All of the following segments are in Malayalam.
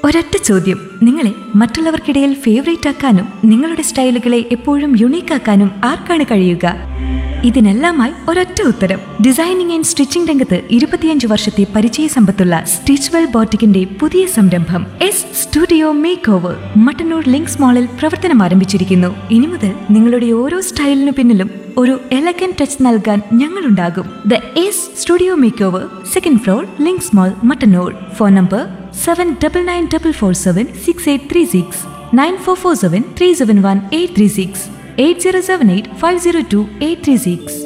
ഒരൊറ്റ ചോദ്യം നിങ്ങളെ മറ്റുള്ളവർക്കിടയിൽ ഫേവറേറ്റ് ആക്കാനും നിങ്ങളുടെ സ്റ്റൈലുകളെ എപ്പോഴും യുണീക്ക് ആക്കാനും ആർക്കാണ് കഴിയുക ഇതിനെല്ലാമായി ഒരൊറ്റ ഉത്തരം ഡിസൈനിങ് ആൻഡ് സ്റ്റിച്ചിംഗ് രംഗത്ത് ഇരുപത്തിയഞ്ച് വർഷത്തെ പരിചയ സമ്പത്തുള്ള സ്റ്റിച്ച്വെൽ ബോട്ടിക്കിന്റെ പുതിയ സംരംഭം S studio makeover Mattannur Links മാളിൽ പ്രവർത്തനം ആരംഭിച്ചിരിക്കുന്നു ഇനി മുതൽ നിങ്ങളുടെ ഓരോ സ്റ്റൈലിനു പിന്നിലും ഒരു എലഗൻ ടച്ച് നൽകാൻ ഞങ്ങളുണ്ടാകും the S studio makeover second floor Links mall Mattannur phone number seven double nine double four seven six eight three six nine four four seven three seven one eight three six eight zero seven eight five zero two eight three six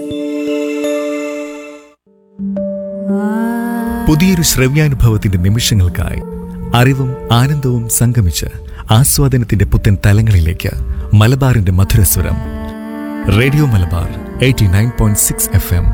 പുതിയൊരു ശ്രവ്യാനുഭവത്തിന്റെ നിമിഷങ്ങൾക്കായി അറിവും ആനന്ദവും സംഗമിച്ച് ആസ്വാദനത്തിന്റെ പുത്തൻ തലങ്ങളിലേക്ക് മലബാറിന്റെ മധുരസ്വരം radio Malabar eighty nine point six F M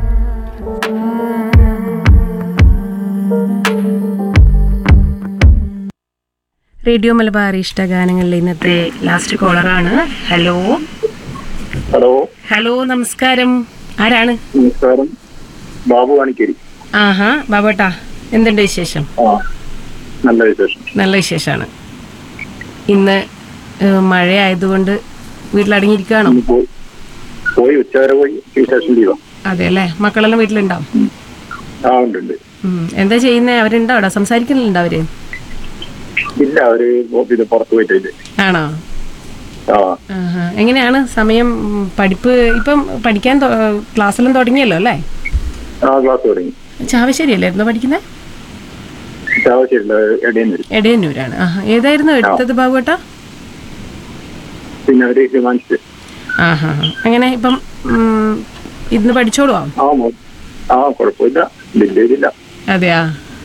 radio Malabar ഇഷ്ടഗാനങ്ങളിലെ ഇന്നത്തെ ലാസ്റ്റ് കോളറാണ് ഹലോ ഹലോ ഹലോ നമസ്കാരം ആരാണ് നമസ്കാരം ബാബു വാണിക്കേരി ആഹാ ബാബോട്ടാ എന്തുണ്ട് വിശേഷം ആ നല്ല വിശേഷം നല്ല വിശേഷമാണ് ഇന്ന് ഏഹ്, മഴയായതുകൊണ്ട് വീട്ടിലടങ്ങിയിരിക്കുകയാണോ ഇന്ന് പോയി പോയി ഉച്ചവരെ പോയി വിശേഷം ലീവാ അതെ അല്ലേ മക്കളെല്ലാം വീട്ടിലുണ്ടാവും ആ ഉണ്ട് ഉണ്ട് ഉം. എന്താ ചെയ്യുന്നത് അവരുണ്ടോ അവിടെ സംസാരിക്കുന്നുണ്ടോ അവര് ഇല്ല അവര് ഇത് പുറത്ത് പോയിട്ടില്ല ആണോ ആ ആഹാ. എങ്ങനെയാണ് സമയം ഉം, പഠിപ്പ് ഇപ്പം പഠിക്കാൻ തൊ- ക്ലാസ്സെല്ലാം തുടങ്ങിയല്ലോ അല്ലേ ആ ക്ലാസ് തുടങ്ങി ചാവശ്ശേരി അല്ലായിരുന്നോ പഠിക്കുന്നത് ചാവശ്ശേരില്ല ഇടയിൽ വരും എടയന്നൂരാണ് ആഹാ ഏതായിരുന്നു എടുത്തത് ബാബുട്ടാ പിന്നെ അവര് ഹിമാൻസ് ആഹാ അങ്ങനെ ഇപ്പം ഉം, ഇന്ന് പഠിച്ചോളുവോ ആ മോ ആ കുഴപ്പമില്ല ഡില്ലേരില്ല അതെയാ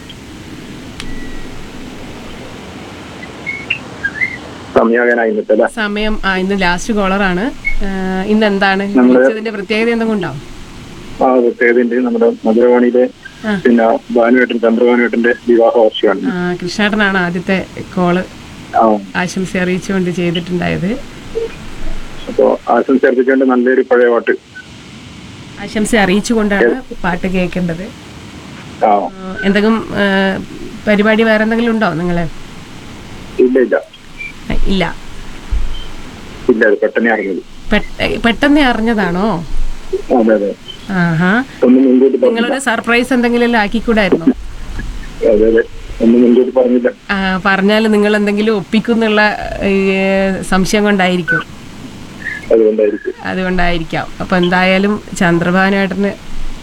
സമയാകാനായി ഇന്നത്തെ അല്ലേ സമയം ആ ഇന്ന് ലാസ്റ്റ് കോളറാണ് ഇന്ന് എന്താണ് നമ്മള് വിളിച്ചതിന്റെ പ്രത്യേകത എന്തെങ്കിലും ഉണ്ടാവും ആ പ്രത്യേകതയുണ്ട് നമ്മുടെ മധുരവാണിയിലെ ആ. പിന്നെ ഭാനുവേട്ടൻ ചന്ദ്രഭാനുവേട്ടന്റെ വിവാഹ വാർഷികമാണ് ആ, കൃഷ്ണേട്ടനാണ് ആദ്യത്തെ കോള് ആ ആശംസ അറിയിച്ചുകൊണ്ട് ചെയ്തിട്ടുണ്ടായത് അപ്പൊ ആശംസ അർപ്പിച്ചുകൊണ്ട് നല്ലൊരു പഴയ പാട്ട് ആശംസ അറിയിച്ചുകൊണ്ടാണ് പാട്ട് കേൾക്കേണ്ടത് ആ ആ, എന്തെങ്കിലും ആ, പരിപാടി വേറെ എന്തെങ്കിലും ഉണ്ടോ നിങ്ങളെ ഇല്ല ഇല്ല ഇല്ല ഇല്ല അത് പെട്ടെന്ന് അറിഞ്ഞത് പെട്ട- പെട്ടെന്ന് അറിഞ്ഞതാണോ അതെ അതെ ആഹാ ഒന്നും മുൻകൂട്ടി പറഞ്ഞില്ല നിങ്ങളൊരു സർപ്രൈസ് എന്തെങ്കിലും ആക്കിക്കൂടായിരുന്നോ അതെ അതെ ഒന്നും മുൻകൂട്ടി പറഞ്ഞില്ല ആ, പറഞ്ഞാൽ നിങ്ങൾ എന്തെങ്കിലും ഒപ്പിക്കുന്നുള്ള ഏ, സംശയം കൊണ്ടായിരിക്കും അതുകൊണ്ടായിരിക്കും അതുകൊണ്ടായിരിക്കാം അപ്പൊ എന്തായാലും ചന്ദ്രഭാനുവേട്ടന്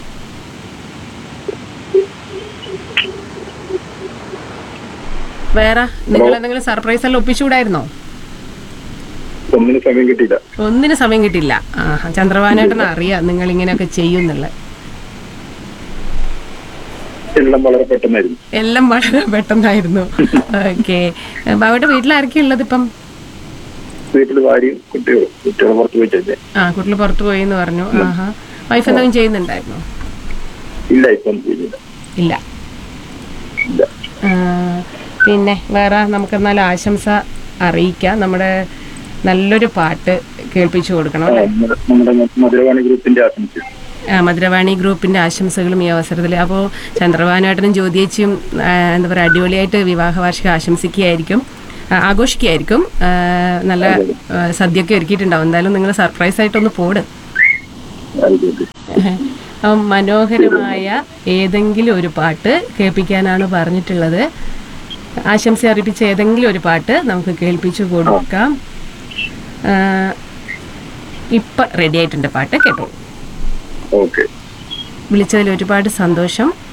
വേറെ നിങ്ങൾ എന്തെങ്കിലും സർപ്രൈസ് എല്ലാം ഒപ്പിച്ചുകൂടായിരുന്നോ ഒന്നിനും സമയം കിട്ടിയില്ല ഒന്നിനും സമയം കിട്ടില്ല ആഹാ ചന്ദ്രഭാനുവേട്ടന് അറിയാം നിങ്ങൾ ഇങ്ങനെയൊക്കെ ചെയ്യുന്നുള്ള എല്ലാം വളരെ പെട്ടെന്നായിരുന്നു എല്ലാം വളരെ പെട്ടെന്നായിരുന്നു ഓക്കെ ബാബയുടെ വീട്ടിലാരൊക്കെയാ ഉള്ളത് ഇപ്പം വീട്ടിൽ ഭാര്യയും കുട്ടികളും കുട്ടികൾ പുറത്ത് പോയിട്ടല്ലേ ആ കുട്ടികൾ പുറത്തു പോയി എന്ന് പറഞ്ഞു ആഹാ വൈഫ് എന്തെങ്കിലും ചെയ്യുന്നുണ്ടായിരുന്നോ ഇല്ല ഇപ്പം ചെയ്യുന്നില്ല ഇല്ല ഇല്ല ആ, പിന്നെ വേറെ നമുക്കെന്നാൽ ആശംസ അറിയിക്കാം നമ്മുടെ നല്ലൊരു പാട്ട് കേൾപ്പിച്ചു കൊടുക്കണം ആ, അല്ലേ നമ്മുടെ നമ്മുടെ മധുരവാണി ഗ്രൂപ്പിന്റെ ആശംസ ആ, മധുരവാണി ഗ്രൂപ്പിന്റെ ആശംസകളും ഈ അവസരത്തിൽ അപ്പോൾ ചന്ദ്രഭാനുവേട്ടനും ജ്യോതിയച്ചിയും ആ, എന്താ പറയുക അടിപൊളിയായിട്ട് വിവാഹ വാർഷികം ആശംസിക്കുകയായിരിക്കും ആ, ആഘോഷിക്കുകയായിരിക്കും ആ, നല്ല ആ, സദ്യയൊക്കെ ഒരുക്കിയിട്ടുണ്ടാവും എന്തായാലും നിങ്ങൾ സർപ്രൈസ് ആയിട്ടൊന്ന് പോട് ആയിക്കോട്ടെ അപ്പം മനോഹരമായ ഏതെങ്കിലും ഒരു പാട്ട് കേൾപ്പിക്കാനാണ് പറഞ്ഞിട്ടുള്ളത് ആശംസ അറിയിപ്പിച്ച ഏതെങ്കിലും ഒരു പാട്ട് നമുക്ക് കേൾപ്പിച്ചു കൊടുക്കാം ആ, ഇപ്പം റെഡി ആയിട്ടുണ്ട് പാട്ട് കേട്ടോളൂ ഓക്കെ വിളിച്ചതിൽ ഒരുപാട് സന്തോഷം